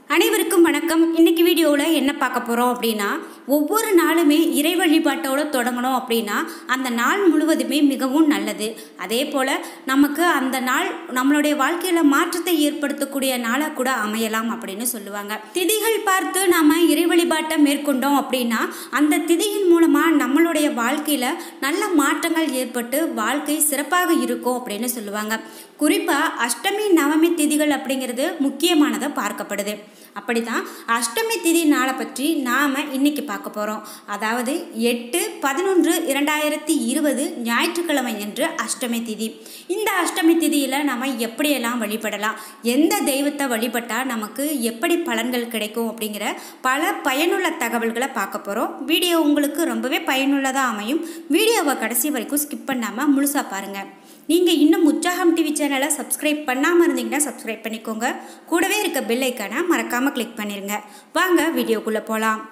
அனைவருக்கும் வணக்கம் இன்னைக்கு வீடியோவில் என்ன பார்க்க போகிறோம் அப்படின்னா ஒவ்வொரு நாளுமே இறை வழிபாட்டோட தொடங்கணும் அப்படின்னா அந்த நாள் முழுவதுமே மிகவும் நல்லது அதே போல் நமக்கு அந்த நாள் நம்மளுடைய வாழ்க்கையில் மாற்றத்தை ஏற்படுத்தக்கூடிய நாளாக கூட அமையலாம் அப்படின்னு சொல்லுவாங்க திதிகள் பார்த்து நாம் இறை வழிபாட்டை மேற்கொண்டோம் அப்படின்னா அந்த திதியின் மூலமாக நம்மளுடைய வாழ்க்கையில் நல்ல மாற்றங்கள் ஏற்பட்டு வாழ்க்கை சிறப்பாக இருக்கும் அப்படின்னு சொல்லுவாங்க குறிப்பாக அஷ்டமி நவமி திதிகள் அப்படிங்கிறது முக்கியமானதை பார்க்கப்படுது அப்படிதான் அஷ்டமி திதி நாளை பற்றி நாம் இன்னைக்கு பார்க்க போகிறோம் அதாவது எட்டு பதினொன்று இரண்டாயிரத்தி இருபது ஞாயிற்றுக்கிழமை என்று அஷ்டமி திதி இந்த அஷ்டமி திதியில் நம்ம எப்படியெல்லாம் வழிபடலாம் எந்த தெய்வத்தை வழிபட்டால் நமக்கு எப்படி பலன்கள் கிடைக்கும் அப்படிங்கிற பல பயனுள்ள தகவல்களை பார்க்க போகிறோம் வீடியோ உங்களுக்கு ரொம்பவே பயனுள்ளதாக அமையும் வீடியோவை கடைசி வரைக்கும் ஸ்கிப் பண்ணாமல் முழுசாக பாருங்கள் நீங்கள் இன்னும் உற்சாகம் டிவி சேனலை சப்ஸ்கிரைப் பண்ணாமல் இருந்தீங்கன்னா சப்ஸ்கிரைப் பண்ணிக்கோங்க கூடவே இருக்க பெல் ஐக்கானை மறக்காமல் கிளிக் பண்ணிடுங்க வாங்க வீடியோக்குள்ளே போகலாம்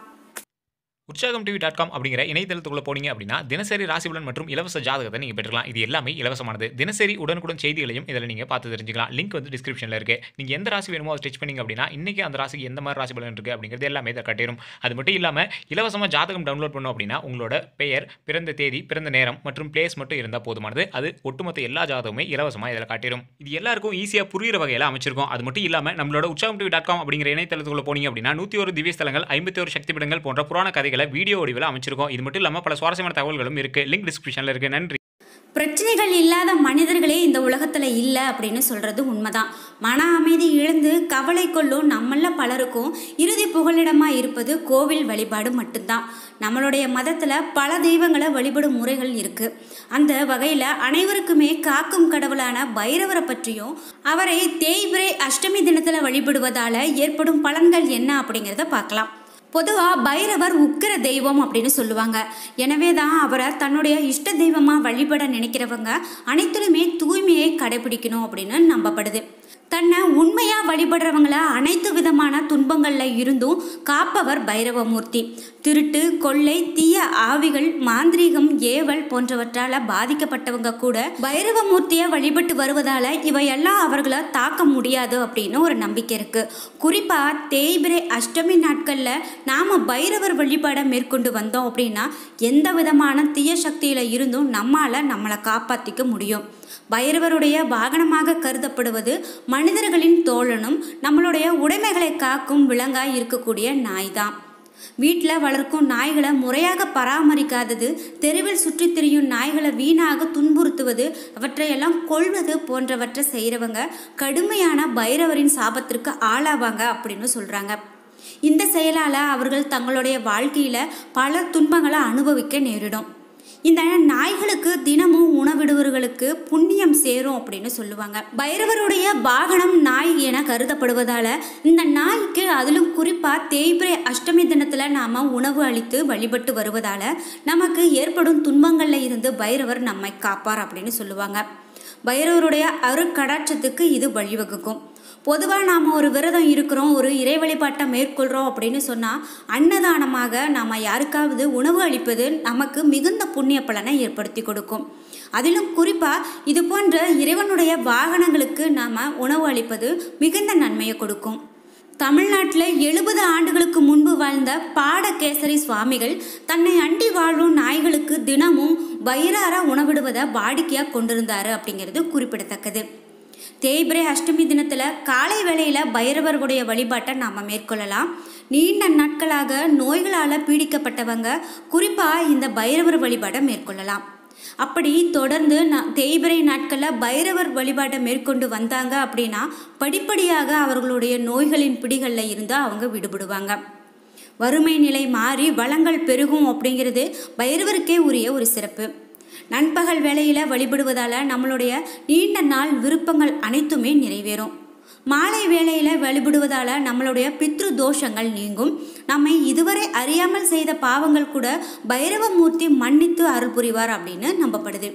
உற்சாகம் டிவி டாட் காம் அப்படிங்கிற இணையதளத்துக்குள்ள போனீங்க அப்படின்னா தினசரி ராசிபலன் மற்றும் இலவச ஜாதகத்தை நீங்கள் பெற்றுக்கலாம் இது எல்லாமே இலவசமானது தினசரி உடனுக்குடன் செய்திகளையும் இதில் நீங்கள் பார்த்து தெரிஞ்சுக்கலாம் லிங்க் வந்து டிஸ்கிரிப்ஷனில் இருக்கு நீங்கள் எந்த ராசி வேணுமோ அதை ஸ்டிச் பண்ணீங்க அப்படின்னா இன்னைக்கு அந்த ராசிக்கு எந்த மாதிரி ராசி பலன் இருக்குது அப்படிங்கிறது எல்லாமே இதை காட்டிடும் அது மட்டும் இல்லாமல் இலவசமாக ஜாதகம் டவுன்லோட் பண்ணோம் அப்படின்னா உங்களோட பெயர் பிறந்த தேதி பிறந்த நேரம் மற்றும் பிளேஸ் மட்டும் இருந்தால் போதுமானது அது ஒட்டுமொத்த எல்லா ஜாதகமே இலவசமாக இதில் காட்டிடும் இது எல்லாருக்கும் ஈஸியாக புரியுற வகையில் அமைச்சிருக்கும் அது மட்டும் இல்லாமல் நம்மளோட உற்சாகம் டிவி டாட் காம் அப்படிங்கிற இணையதளத்துக்குள்ள போனீங்க அப்படின்னா நூற்றி ஒரு திவ்ய ஸ்தலங்கள் ஐம்பத்தி ஒரு சக்தி பீடங்கள் போன்ற புராண கதைகளை வீடியோ வடிவில் அமைச்சிருக்கோம் இது மட்டும் இல்லாமல் பல சுவாரஸ்யமான தகவல்களும் இருக்கு லிங்க் டிஸ்கிரிப்ஷனில் இருக்கு நன்றி பிரச்சனைகள் இல்லாத மனிதர்களே இந்த உலகத்தில் இல்லை அப்படின்னு சொல்கிறது உண்மைதான் மன அமைதி இழந்து கவலை கொள்ளும் நம்மள பலருக்கும் இறுதி புகலிடமாக இருப்பது கோவில் வழிபாடு மட்டும்தான் நம்மளுடைய மதத்தில் பல தெய்வங்களை வழிபடும் முறைகள் இருக்குது அந்த வகையில் அனைவருக்குமே காக்கும் கடவுளான பைரவரை பற்றியும் அவரை தேய்பிரை அஷ்டமி தினத்தில் வழிபடுவதால் ஏற்படும் பலன்கள் என்ன அப்படிங்கிறத பார்க்கலாம் பொதுவாக பைரவர் உக்கிர தெய்வம் அப்படின்னு சொல்லுவாங்க எனவே தான் அவரை தன்னுடைய இஷ்ட தெய்வமாக வழிபட நினைக்கிறவங்க அனைத்திலுமே தூய்மையை கடைபிடிக்கணும் அப்படின்னு நம்பப்படுது தன்னை உண்மையாக வழிபடுறவங்கள அனைத்து விதமான துன்பங்களில் இருந்தும் காப்பவர் பைரவமூர்த்தி திருட்டு கொள்ளை தீய ஆவிகள் மாந்திரீகம் ஏவல் போன்றவற்றால் பாதிக்கப்பட்டவங்க கூட பைரவமூர்த்தியை வழிபட்டு வருவதால் இவையெல்லாம் அவர்களை தாக்க முடியாது அப்படின்னு ஒரு நம்பிக்கை இருக்குது குறிப்பாக தேய்பிரை அஷ்டமி நாட்களில் நாம் பைரவர் வழிபாடை மேற்கொண்டு வந்தோம் அப்படின்னா எந்த விதமான தீய சக்தியில் இருந்தும் நம்மால் நம்மளை காப்பாற்றிக்க முடியும் பைரவருடைய வாகனமாக கருதப்படுவது மனிதர்களின் தோழனும் நம்மளுடைய உடைமைகளை காக்கும் விலங்காய் இருக்கக்கூடிய நாய் தான் வீட்டில் வளர்க்கும் நாய்களை முறையாக பராமரிக்காதது தெருவில் சுற்றித் திரியும் நாய்களை வீணாக துன்புறுத்துவது அவற்றையெல்லாம் கொள்வது போன்றவற்றை செய்கிறவங்க கடுமையான பைரவரின் சாபத்திற்கு ஆளாவாங்க அப்படின்னு சொல்கிறாங்க இந்த செயலால் அவர்கள் தங்களுடைய வாழ்க்கையில் பல துன்பங்களை அனுபவிக்க நேரிடும் இந்த நாய்களுக்கு தினமும் உணவிடுவர்களுக்கு புண்ணியம் சேரும் அப்படின்னு சொல்லுவாங்க பைரவருடைய வாகனம் நாய் என கருதப்படுவதால இந்த நாய்க்கு அதிலும் குறிப்பாக தேய்பிரை அஷ்டமி தினத்தில் நாம் உணவு அளித்து வழிபட்டு வருவதால நமக்கு ஏற்படும் துன்பங்களில் இருந்து பைரவர் நம்மை காப்பார் அப்படின்னு சொல்லுவாங்க பைரவருடைய அருக்கடாட்சத்துக்கு இது வழிவகுக்கும் பொதுவாக நாம் ஒரு விரதம் இருக்கிறோம் ஒரு இறை வழிபாட்டை மேற்கொள்கிறோம் அப்படின்னு சொன்னால் அன்னதானமாக நாம் யாருக்காவது உணவு அளிப்பது நமக்கு மிகுந்த புண்ணிய பலனை ஏற்படுத்தி கொடுக்கும் அதிலும் குறிப்பாக இது போன்ற இறைவனுடைய வாகனங்களுக்கு நாம் உணவு அளிப்பது மிகுந்த நன்மையை கொடுக்கும் தமிழ்நாட்டில் எழுபது ஆண்டுகளுக்கு முன்பு வாழ்ந்த பாடகேசரி சுவாமிகள் தன்னை அண்டி வாழும் நாய்களுக்கு தினமும் வயிறார உணவிடுவதை வாடிக்கையாக கொண்டிருந்தார் அப்படிங்கிறது குறிப்பிடத்தக்கது தேய்பிரை அஷ்டமி தினத்தில் காலை வேளையில் பைரவர்களுடைய வழிபாட்டை நாம் மேற்கொள்ளலாம் நீண்ட நாட்களாக நோய்களால் பீடிக்கப்பட்டவங்க குறிப்பாக இந்த பைரவர் வழிபாட்டை மேற்கொள்ளலாம் அப்படி தொடர்ந்து நான் தேய்பிரை நாட்களில் பைரவர் வழிபாட்டை மேற்கொண்டு வந்தாங்க அப்படின்னா படிப்படியாக அவர்களுடைய நோய்களின் பிடிகளில் இருந்து அவங்க விடுபடுவாங்க வறுமை நிலை மாறி வளங்கள் பெருகும் அப்படிங்கிறது பைரவருக்கே உரிய ஒரு சிறப்பு நண்பகல் வேளையில் வழிபடுவதால் நம்மளுடைய நீண்ட நாள் விருப்பங்கள் அனைத்துமே நிறைவேறும் மாலை வேளையில் வழிபடுவதால் நம்மளுடைய பித்ரு தோஷங்கள் நீங்கும் நம்மை இதுவரை அறியாமல் செய்த பாவங்கள் கூட பைரவமூர்த்தி மன்னித்து அருள் புரிவார் அப்படின்னு நம்பப்படுது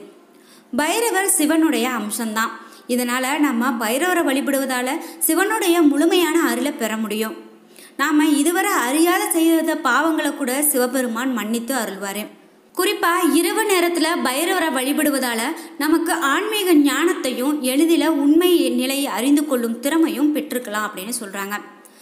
பைரவர் சிவனுடைய அம்சம்தான் இதனால் நம்ம பைரவரை வழிபடுவதால் சிவனுடைய முழுமையான அருளை பெற முடியும் நாம் இதுவரை அறியாத செய்த பாவங்களை கூட சிவபெருமான் மன்னித்து அருள்வார் குறிப்பாக இரவு நேரத்தில் பைரவரை வழிபடுவதால் நமக்கு ஆன்மீக ஞானத்தையும் எளிதில் உண்மை நிலையை அறிந்து கொள்ளும் திறமையும் பெற்றுக்கலாம் அப்படின்னு சொல்கிறாங்க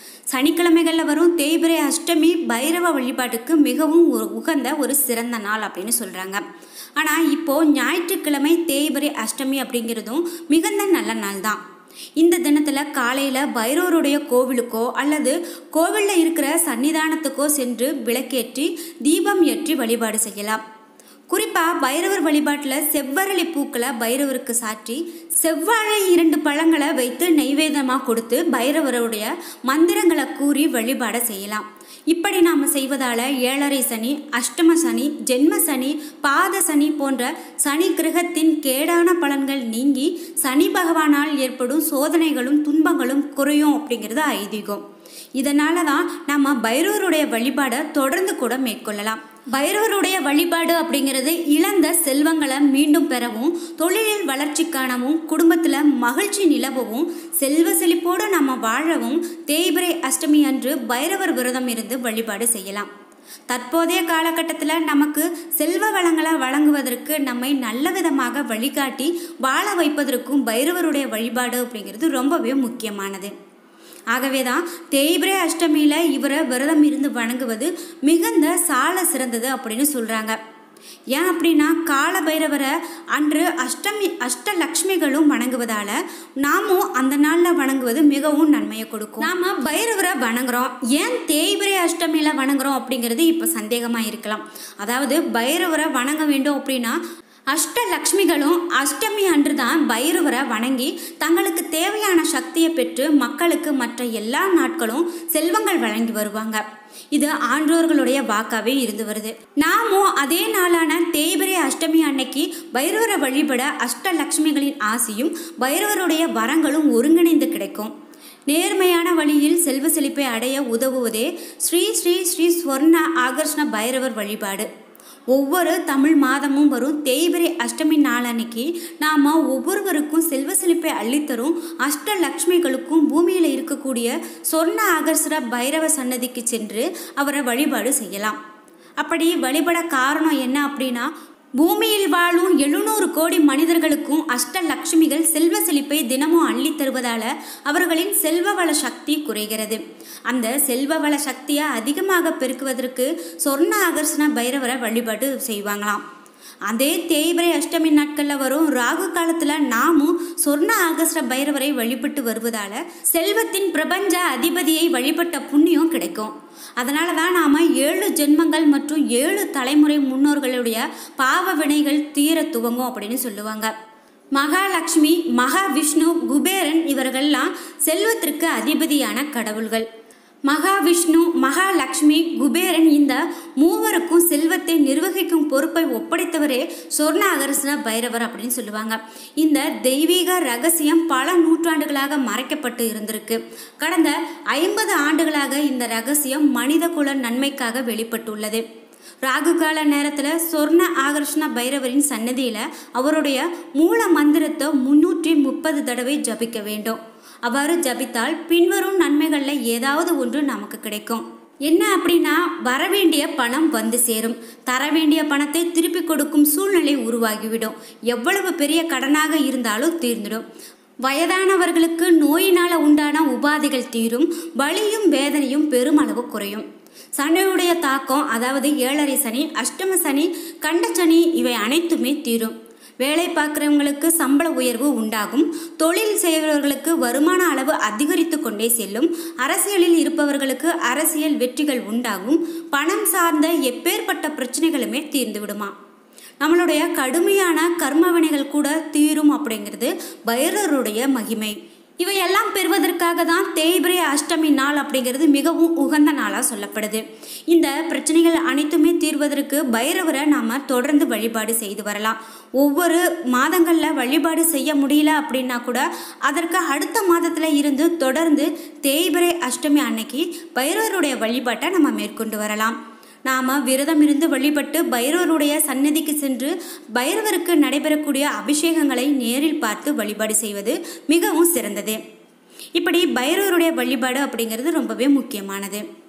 சனிக்கிழமைகளில் வரும் தேய்பிரை அஷ்டமி பைரவ வழிபாட்டுக்கு மிகவும் ஒரு உகந்த ஒரு சிறந்த நாள் அப்படின்னு சொல்கிறாங்க ஆனால் இப்போது ஞாயிற்றுக்கிழமை தேய்பிரை அஷ்டமி அப்படிங்கிறதும் மிகுந்த நல்ல நாள் தான் இந்த தினத்தில் காலையில் பைரவருடைய கோவிலுக்கோ அல்லது கோவிலில் இருக்கிற சன்னிதானத்துக்கோ சென்று விளக்கேற்றி தீபம் ஏற்றி வழிபாடு செய்யலாம் குறிப்பாக பைரவர் வழிபாட்டில் செவ்வரளி பூக்களை பைரவருக்கு சாற்றி செவ்வாழை இரண்டு பழங்களை வைத்து நைவேதமாக கொடுத்து பைரவருடைய மந்திரங்களை கூறி வழிபாட செய்யலாம் இப்படி நாம் செய்வதால் ஏழரை சனி அஷ்டம சனி ஜென்ம சனி பாத சனி போன்ற சனி கிரகத்தின் கேடான பலன்கள் நீங்கி சனி பகவானால் ஏற்படும் சோதனைகளும் துன்பங்களும் குறையும் அப்படிங்கிறது ஐதீகம் இதனால தான் நம்ம பைரவருடைய வழிபாடை தொடர்ந்து கூட மேற்கொள்ளலாம் பைரவருடைய வழிபாடு அப்படிங்கிறது இழந்த செல்வங்களை மீண்டும் பெறவும் தொழிலில் வளர்ச்சிக்கானவும் குடும்பத்தில் மகிழ்ச்சி நிலவவும் செல்வ செழிப்போடு நம்ம வாழவும் தேய்பிரை அஷ்டமி அன்று பைரவர் விரதம் இருந்து வழிபாடு செய்யலாம் தற்போதைய காலகட்டத்தில் நமக்கு செல்வ வளங்களை வழங்குவதற்கு நம்மை நல்ல விதமாக வழிகாட்டி வாழ வைப்பதற்கும் பைரவருடைய வழிபாடு அப்படிங்கிறது ரொம்பவே முக்கியமானது ஆகவே தான் தேய்பிரை அஷ்டமியில் இவரை விரதம் இருந்து வணங்குவது மிகுந்த சால சிறந்தது அப்படின்னு சொல்கிறாங்க ஏன் அப்படின்னா கால பைரவரை அன்று அஷ்டமி அஷ்டலக்ஷ்மிகளும் வணங்குவதால் நாமும் அந்த நாளில் வணங்குவது மிகவும் நன்மையை கொடுக்கும் நாம் பைரவரை வணங்குறோம் ஏன் தேய்பிரை அஷ்டமியில் வணங்குறோம் அப்படிங்கிறது இப்போ சந்தேகமாக இருக்கலாம் அதாவது பைரவரை வணங்க வேண்டும் அப்படின்னா அஷ்டலக்ஷ்மிகளும் அஷ்டமி அன்று தான் பைரவரை வணங்கி தங்களுக்கு தேவையான சக்தியை பெற்று மக்களுக்கு மற்ற எல்லா நாட்களும் செல்வங்கள் வழங்கி வருவாங்க இது ஆன்றோர்களுடைய வாக்காவே இருந்து வருது நாமும் அதே நாளான தேய்பிரை அஷ்டமி அன்னைக்கு பைரவரை வழிபட அஷ்டலக்ஷ்மிகளின் ஆசையும் பைரவருடைய வரங்களும் ஒருங்கிணைந்து கிடைக்கும் நேர்மையான வழியில் செல்வ செழிப்பை அடைய உதவுவதே ஸ்ரீ ஸ்ரீ ஸ்ரீ ஸ்வர்ண ஆகர்ஷ்ண பைரவர் வழிபாடு ஒவ்வொரு தமிழ் மாதமும் வரும் தேய்பிரை அஷ்டமி நாளன்னைக்கு நாம் ஒவ்வொருவருக்கும் செல்வ செழிப்பை அள்ளித்தரும் அஷ்டலக்ஷ்மிகளுக்கும் பூமியில் இருக்கக்கூடிய சொர்ண ஆகர்ஷர பைரவ சன்னதிக்கு சென்று அவரை வழிபாடு செய்யலாம் அப்படி வழிபட காரணம் என்ன அப்படின்னா பூமியில் வாழும் எழுநூறு கோடி மனிதர்களுக்கும் அஷ்டலக்ஷ்மிகள் செல்வ செழிப்பை தினமும் அள்ளித் தருவதால அவர்களின் செல்வ வள சக்தி குறைகிறது அந்த செல்வ வள சக்தியை அதிகமாக பெருக்குவதற்கு சொர்ண ஆகர்ஷண பைரவரை வழிபாடு செய்வாங்களாம் அதே தேய்பிரை அஷ்டமி நாட்களில் வரும் ராகு காலத்தில் நாமும் சொர்ண ஆகஸ்ட பைரவரை வழிபட்டு வருவதால் செல்வத்தின் பிரபஞ்ச அதிபதியை வழிபட்ட புண்ணியம் கிடைக்கும் அதனால தான் நாம் ஏழு ஜென்மங்கள் மற்றும் ஏழு தலைமுறை முன்னோர்களுடைய பாவ வினைகள் தீர துவங்கும் அப்படின்னு சொல்லுவாங்க மகாலட்சுமி மகாவிஷ்ணு குபேரன் இவர்கள்லாம் செல்வத்திற்கு அதிபதியான கடவுள்கள் மகாவிஷ்ணு மகாலட்சுமி குபேரன் இந்த மூவருக்கும் செல்வத்தை நிர்வகிக்கும் பொறுப்பை ஒப்படைத்தவரே சொர்ண அகரசன பைரவர் அப்படின்னு சொல்லுவாங்க இந்த தெய்வீக ரகசியம் பல நூற்றாண்டுகளாக மறைக்கப்பட்டு இருந்திருக்கு கடந்த ஐம்பது ஆண்டுகளாக இந்த ரகசியம் மனித குல நன்மைக்காக வெளிப்பட்டுள்ளது ராகு கால நேரத்தில் சொர்ண ஆகர்ஷண பைரவரின் சன்னதியில் அவருடைய மூல மந்திரத்தை முன்னூற்றி முப்பது தடவை ஜபிக்க வேண்டும் அவ்வாறு ஜபித்தால் பின்வரும் நன்மைகளில் ஏதாவது ஒன்று நமக்கு கிடைக்கும் என்ன அப்படின்னா வரவேண்டிய பணம் வந்து சேரும் தர வேண்டிய பணத்தை திருப்பி கொடுக்கும் சூழ்நிலை உருவாகிவிடும் எவ்வளவு பெரிய கடனாக இருந்தாலும் தீர்ந்துடும் வயதானவர்களுக்கு நோயினால் உண்டான உபாதைகள் தீரும் வலியும் வேதனையும் பெருமளவு குறையும் சனியுடைய தாக்கம் அதாவது ஏழரை சனி அஷ்டம சனி கண்டச்சனி இவை அனைத்துமே தீரும் வேலை பார்க்குறவங்களுக்கு சம்பள உயர்வு உண்டாகும் தொழில் செய்பவர்களுக்கு வருமான அளவு அதிகரித்து கொண்டே செல்லும் அரசியலில் இருப்பவர்களுக்கு அரசியல் வெற்றிகள் உண்டாகும் பணம் சார்ந்த எப்பேற்பட்ட பிரச்சனைகளுமே தீர்ந்து விடுமா நம்மளுடைய கடுமையான கர்மவினைகள் கூட தீரும் அப்படிங்கிறது பைரவருடைய மகிமை இவையெல்லாம் பெறுவதற்காக தான் தேய்பிரை அஷ்டமி நாள் அப்படிங்கிறது மிகவும் உகந்த நாளாக சொல்லப்படுது இந்த பிரச்சனைகள் அனைத்துமே தீர்வதற்கு பைரவரை நாம் தொடர்ந்து வழிபாடு செய்து வரலாம் ஒவ்வொரு மாதங்களில் வழிபாடு செய்ய முடியல அப்படின்னா கூட அதற்கு அடுத்த மாதத்தில் இருந்து தொடர்ந்து தேய்பிரை அஷ்டமி அன்னைக்கு பைரவருடைய வழிபாட்டை நம்ம மேற்கொண்டு வரலாம் நாம் விரதம் இருந்து வழிபட்டு பைரவருடைய சன்னதிக்கு சென்று பைரவருக்கு நடைபெறக்கூடிய அபிஷேகங்களை நேரில் பார்த்து வழிபாடு செய்வது மிகவும் சிறந்தது இப்படி பைரவருடைய வழிபாடு அப்படிங்கிறது ரொம்பவே முக்கியமானது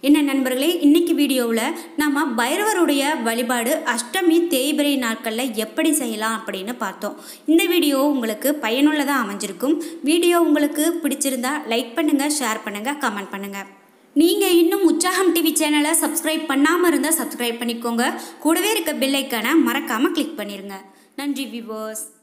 என்ன நண்பர்களே இன்னைக்கு வீடியோவில் நம்ம பைரவருடைய வழிபாடு அஷ்டமி தேய்பிரை நாட்களில் எப்படி செய்யலாம் அப்படின்னு பார்த்தோம் இந்த வீடியோ உங்களுக்கு பயனுள்ளதாக அமைஞ்சிருக்கும் வீடியோ உங்களுக்கு பிடிச்சிருந்தா லைக் பண்ணுங்கள் ஷேர் பண்ணுங்கள் கமெண்ட் பண்ணுங்கள் நீங்கள் இன்னும் உற்சாகம் டிவி சேனலை சப்ஸ்கிரைப் பண்ணாமல் இருந்தால் சப்ஸ்கிரைப் பண்ணிக்கோங்க கூடவே இருக்க பெல் ஐக்கானை மறக்காமல் கிளிக் பண்ணிடுங்க நன்றி விவோஸ்